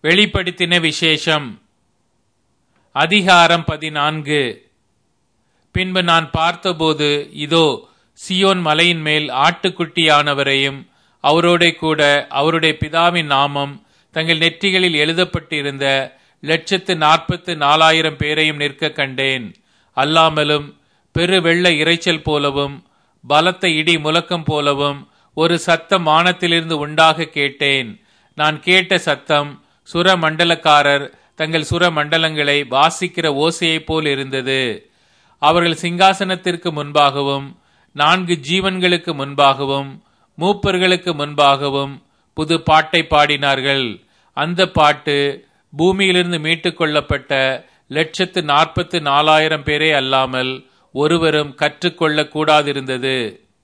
வெளிப்படுத்தின விசேஷம் அதிகாரம் பதினான்கு பின்பு நான் பார்த்தபோது இதோ சியோன் மலையின் மேல் ஆட்டுக்குட்டியானவரையும் அவரோட கூட அவருடைய பிதாவின் நாமம் தங்கள் நெற்றிகளில் எழுதப்பட்டிருந்த லட்சத்து நாற்பத்து நாலாயிரம் பேரையும் நிற்க கண்டேன் அல்லாமலும் பெரு வெள்ள இரைச்சல் போலவும் பலத்த இடி முழக்கம் போலவும் ஒரு சத்தம் வானத்திலிருந்து உண்டாக கேட்டேன் நான் கேட்ட சத்தம் சுர மண்டலக்காரர் தங்கள் சுர மண்டலங்களை வாசிக்கிற ஓசையைப் போல் இருந்தது அவர்கள் சிங்காசனத்திற்கு முன்பாகவும் நான்கு ஜீவன்களுக்கு முன்பாகவும் மூப்பர்களுக்கு முன்பாகவும் புது பாட்டை பாடினார்கள் அந்த பாட்டு பூமியிலிருந்து மீட்டுக் கொள்ளப்பட்ட லட்சத்து நாற்பத்து நாலாயிரம் பேரே அல்லாமல் ஒருவரும் கற்றுக்கொள்ள கூடாதிருந்தது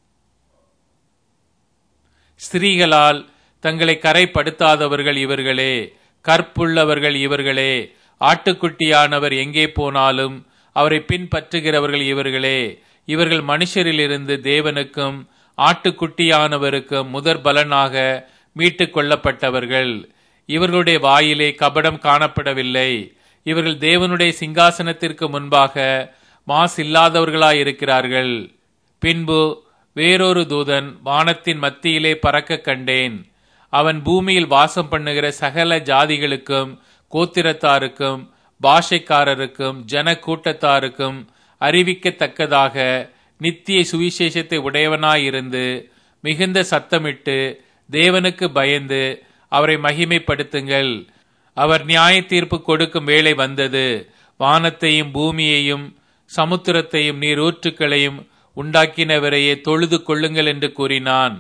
ஸ்திரீகளால் தங்களை கரைப்படுத்தாதவர்கள் இவர்களே கற்புள்ளவர்கள் இவர்களே ஆட்டுக்குட்டியானவர் எங்கே போனாலும் அவரை பின்பற்றுகிறவர்கள் இவர்களே இவர்கள் மனுஷரிலிருந்து தேவனுக்கும் ஆட்டுக்குட்டியானவருக்கும் முதற் பலனாக மீட்டுக் கொள்ளப்பட்டவர்கள் இவர்களுடைய வாயிலே கபடம் காணப்படவில்லை இவர்கள் தேவனுடைய சிங்காசனத்திற்கு முன்பாக மாசில்லாதவர்களாயிருக்கிறார்கள் பின்பு வேறொரு தூதன் வானத்தின் மத்தியிலே பறக்க கண்டேன் அவன் பூமியில் வாசம் பண்ணுகிற சகல ஜாதிகளுக்கும் கோத்திரத்தாருக்கும் பாஷைக்காரருக்கும் ஜன கூட்டத்தாருக்கும் அறிவிக்கத்தக்கதாக நித்திய சுவிசேஷத்தை உடையவனாயிருந்து மிகுந்த சத்தமிட்டு தேவனுக்கு பயந்து அவரை மகிமைப்படுத்துங்கள் அவர் நியாய தீர்ப்பு கொடுக்கும் வேளை வந்தது வானத்தையும் பூமியையும் சமுத்திரத்தையும் நீர் ஊற்றுக்களையும் உண்டாக்கினவரையே தொழுது கொள்ளுங்கள் என்று கூறினான்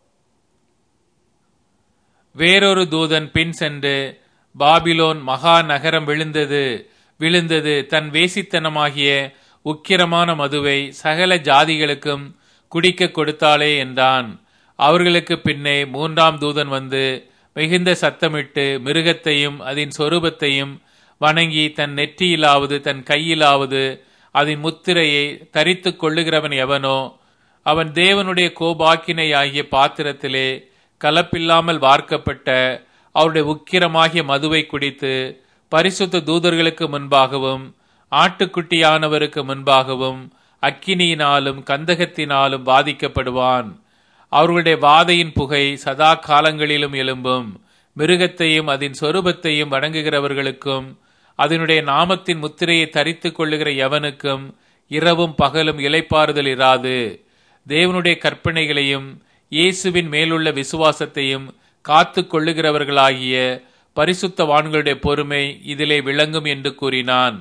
வேறொரு தூதன் பின் சென்று பாபிலோன் மகா நகரம் விழுந்தது விழுந்தது தன் வேசித்தனமாகிய உக்கிரமான மதுவை சகல ஜாதிகளுக்கும் குடிக்க கொடுத்தாளே என்றான் அவர்களுக்கு பின்னே மூன்றாம் தூதன் வந்து மிகுந்த சத்தமிட்டு மிருகத்தையும் அதன் சொரூபத்தையும் வணங்கி தன் நெற்றியிலாவது தன் கையிலாவது அதன் முத்திரையை தரித்து கொள்ளுகிறவன் எவனோ அவன் தேவனுடைய கோபாக்கினை ஆகிய பாத்திரத்திலே கலப்பில்லாமல் வார்க்கப்பட்ட அவருடைய உக்கிரமாகிய மதுவை குடித்து பரிசுத்த தூதர்களுக்கு முன்பாகவும் ஆட்டுக்குட்டியானவருக்கு முன்பாகவும் அக்கினியினாலும் கந்தகத்தினாலும் பாதிக்கப்படுவான் அவர்களுடைய வாதையின் புகை சதா காலங்களிலும் எழும்பும் மிருகத்தையும் அதன் சொரூபத்தையும் வணங்குகிறவர்களுக்கும் அதனுடைய நாமத்தின் முத்திரையை தரித்து கொள்ளுகிற எவனுக்கும் இரவும் பகலும் இலைப்பாறுதல் இராது தேவனுடைய கற்பனைகளையும் இயேசுவின் மேலுள்ள விசுவாசத்தையும் காத்து கொள்ளுகிறவர்களாகிய பரிசுத்தவான்களுடைய பொறுமை இதிலே விளங்கும் என்று கூறினான்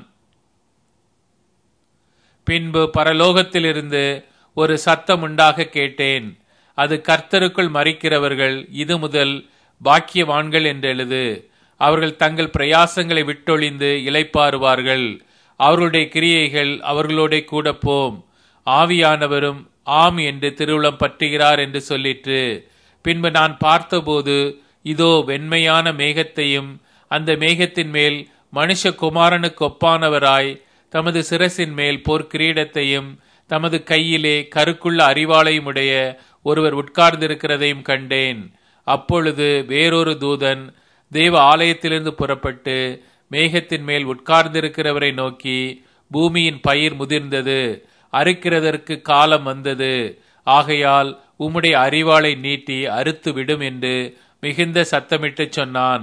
பின்பு பரலோகத்திலிருந்து ஒரு சத்தம் உண்டாக கேட்டேன் அது கர்த்தருக்குள் மறிக்கிறவர்கள் இது முதல் பாக்கியவான்கள் என்றெழுது அவர்கள் தங்கள் பிரயாசங்களை விட்டொழிந்து இலைப்பாறுவார்கள் அவர்களுடைய கிரியைகள் அவர்களோட கூட போம் ஆவியானவரும் ஆம் என்று திருவுளம் பற்றுகிறார் என்று சொல்லிற்று பின்பு நான் பார்த்தபோது இதோ வெண்மையான மேகத்தையும் அந்த மேகத்தின் மேல் மனுஷகுமாரனுக்கு ஒப்பானவராய் தமது சிரசின் மேல் போர்க்கிரீடத்தையும் தமது கையிலே கருக்குள்ள அறிவாளையும் உடைய ஒருவர் உட்கார்ந்திருக்கிறதையும் கண்டேன் அப்பொழுது வேறொரு தூதன் தேவ ஆலயத்திலிருந்து புறப்பட்டு மேகத்தின் மேல் உட்கார்ந்திருக்கிறவரை நோக்கி பூமியின் பயிர் முதிர்ந்தது அறுக்கிறதற்கு காலம் வந்தது ஆகையால் உம்முடைய அறிவாளை நீட்டி அறுத்து விடும் என்று மிகுந்த சத்தமிட்டு சொன்னான்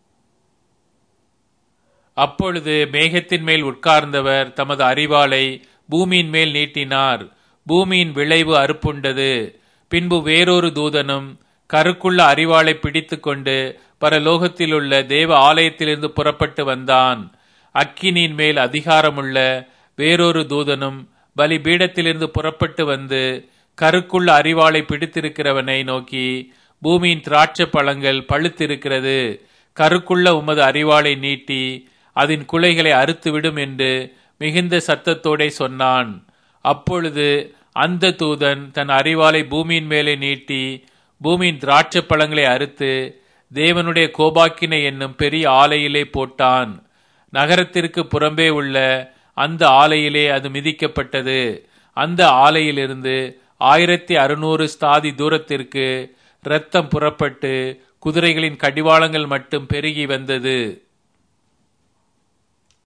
அப்பொழுது மேகத்தின் மேல் உட்கார்ந்தவர் தமது அறிவாளை பூமியின் மேல் நீட்டினார் பூமியின் விளைவு அறுப்புண்டது பின்பு வேறொரு தூதனும் கருக்குள்ள அறிவாளை பிடித்து கொண்டு பரலோகத்திலுள்ள தேவ ஆலயத்திலிருந்து புறப்பட்டு வந்தான் அக்கினியின் மேல் அதிகாரமுள்ள வேறொரு தூதனும் பலி பீடத்திலிருந்து புறப்பட்டு வந்து கருக்குள்ள அறிவாளை பிடித்திருக்கிறவனை நோக்கி பூமியின் திராட்சை பழங்கள் பழுத்திருக்கிறது கருக்குள்ள உமது அறிவாளை நீட்டி அதன் குலைகளை அறுத்துவிடும் என்று மிகுந்த சத்தத்தோடே சொன்னான் அப்பொழுது அந்த தூதன் தன் அறிவாலை பூமியின் மேலே நீட்டி பூமியின் திராட்சை பழங்களை அறுத்து தேவனுடைய கோபாக்கினை என்னும் பெரிய ஆலையிலே போட்டான் நகரத்திற்கு புறம்பே உள்ள அந்த ஆலையிலே அது மிதிக்கப்பட்டது அந்த ஆலையிலிருந்து ஆயிரத்தி அறுநூறு ஸ்தாதி தூரத்திற்கு இரத்தம் புறப்பட்டு குதிரைகளின் கடிவாளங்கள் மட்டும் பெருகி வந்தது